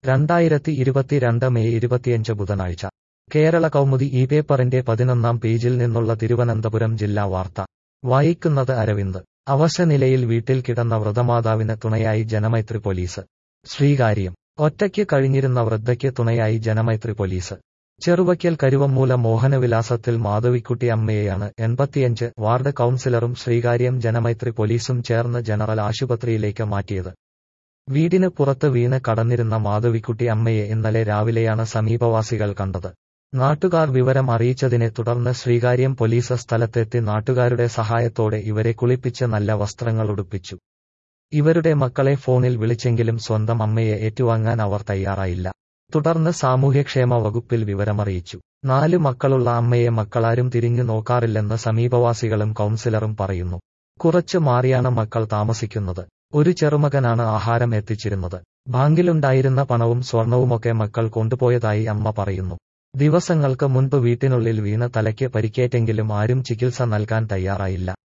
രണ്ടായിരത്തി ഇരുപത്തിരണ്ട് മെയ് ഇരുപത്തിയഞ്ച് ബുധനാഴ്ച കേരള കൗമുദി ഈ പേപ്പറിന്റെ പതിനൊന്നാം പേജിൽ നിന്നുള്ള തിരുവനന്തപുരം ജില്ലാ വാർത്ത വായിക്കുന്നത് അരവിന്ദ് അവശനിലയിൽ വീട്ടിൽ കിടന്ന വ്രതമാതാവിന് തുണയായി ജനമൈത്രി പോലീസ് ശ്രീകാര്യം ഒറ്റയ്ക്ക് കഴിഞ്ഞിരുന്ന വൃദ്ധയ്ക്ക് തുണയായി ജനമൈത്രി പോലീസ് ചെറുവയ്ക്കൽ കരുവമ്മൂല മോഹനവിലാസത്തിൽ മാധവിക്കുട്ടി അമ്മയെയാണ് എൺപത്തിയഞ്ച് വാർഡ് കൌൺസിലറും ശ്രീകാര്യം ജനമൈത്രി പോലീസും ചേർന്ന് ജനറൽ ആശുപത്രിയിലേക്ക് മാറ്റിയത് വീടിന് പുറത്ത് വീണ് കടന്നിരുന്ന മാധവിക്കുട്ടി അമ്മയെ ഇന്നലെ രാവിലെയാണ് സമീപവാസികൾ കണ്ടത് നാട്ടുകാർ വിവരം അറിയിച്ചതിനെ തുടർന്ന് ശ്രീകാര്യം പോലീസ് സ്ഥലത്തെത്തി നാട്ടുകാരുടെ സഹായത്തോടെ ഇവരെ കുളിപ്പിച്ച് നല്ല വസ്ത്രങ്ങൾ ഉടുപ്പിച്ചു ഇവരുടെ മക്കളെ ഫോണിൽ വിളിച്ചെങ്കിലും സ്വന്തം അമ്മയെ ഏറ്റുവാങ്ങാൻ അവർ തയ്യാറായില്ല തുടർന്ന് സാമൂഹ്യക്ഷേമ വകുപ്പിൽ വിവരമറിയിച്ചു നാല് മക്കളുള്ള അമ്മയെ മക്കളാരും തിരിഞ്ഞു നോക്കാറില്ലെന്ന് സമീപവാസികളും കൌൺസിലറും പറയുന്നു കുറച്ചു മാറിയാണ് മക്കൾ താമസിക്കുന്നത് ഒരു ചെറുമകനാണ് ആഹാരം എത്തിച്ചിരുന്നത് ബാങ്കിലുണ്ടായിരുന്ന പണവും സ്വർണവുമൊക്കെ മക്കൾ കൊണ്ടുപോയതായി അമ്മ പറയുന്നു ദിവസങ്ങൾക്ക് മുൻപ് വീട്ടിനുള്ളിൽ വീണ് തലയ്ക്ക് പരിക്കേറ്റെങ്കിലും ആരും ചികിത്സ നൽകാൻ തയ്യാറായില്ല